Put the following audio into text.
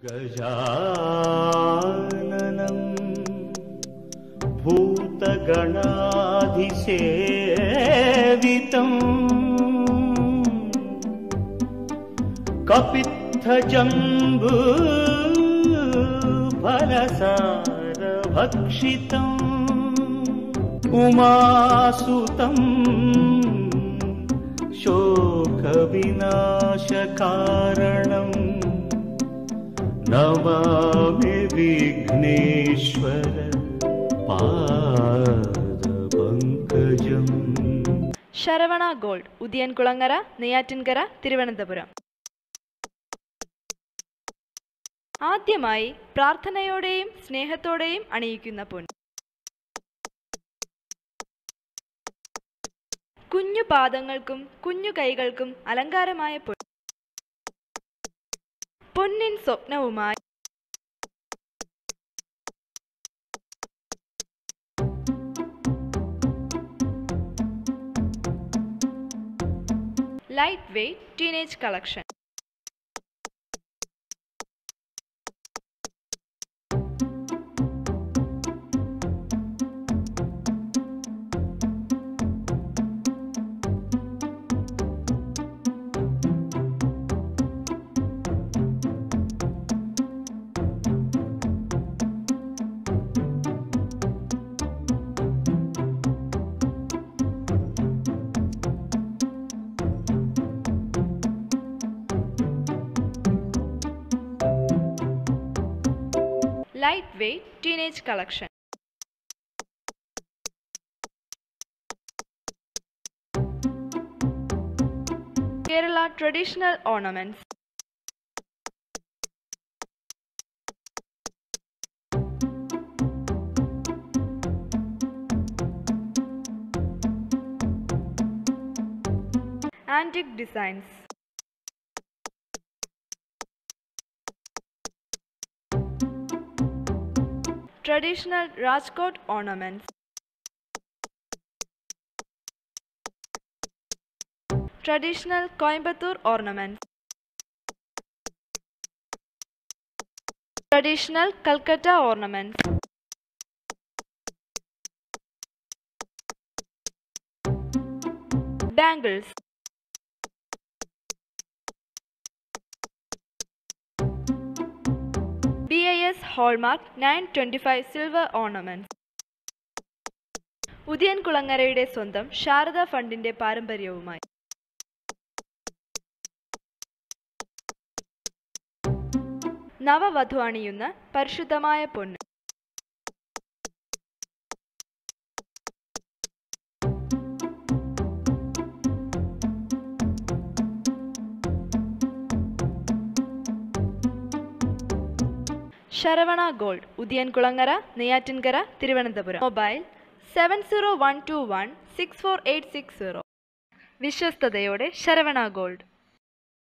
गजाननम् भूतगणाधिसेवितम् कपित्थजम्बू फलसारभक्षितम् उमासुतम् शोकविनाशकारणम् नमामि विघ्नेश्वर पादपङ्कजम् ശരവണ ഗോൾഡ് ഉദിയൻകുളങ്ങര നെയ്യാറ്റിൻകര തിരുവനന്തപുരം ആദ്യമായി പ്രാർത്ഥനയോടെയും സ്നേഹത്തോടെയും അണിയിക്കുന്ന പൊൻ കുഞ്ഞു പാദങ്ങൾക്കും കുഞ്ഞു കൈകൾക്കും അലങ്കാരമായ പൊൻ പൊന്നിൻ സ്വപ്നവുമായി light weight teenage collection light weight teenage collection Kerala traditional ornaments antique designs traditional Rajkot ornaments. Traditional Coimbatore ornaments. Traditional Calcutta ornaments. Bangles. BIS Hallmark 925 Silver Ornaments. ഉദയൻ കുളങ്ങരയുടെ സ്വന്തം ശാരദ ഫണ്ടിന്റെ പാരമ്പര്യവുമായി നവവധു അണിയുന്ന പരിശുദ്ധമായ പൊന്ന് Saravana gold Udiyan Kulangara Neyyattinkara Thiruvananthapuram mobile seven zero one two one six four eight six zero വിശ്വസ്തയോടെ ശരവണ ഗോൾഡ്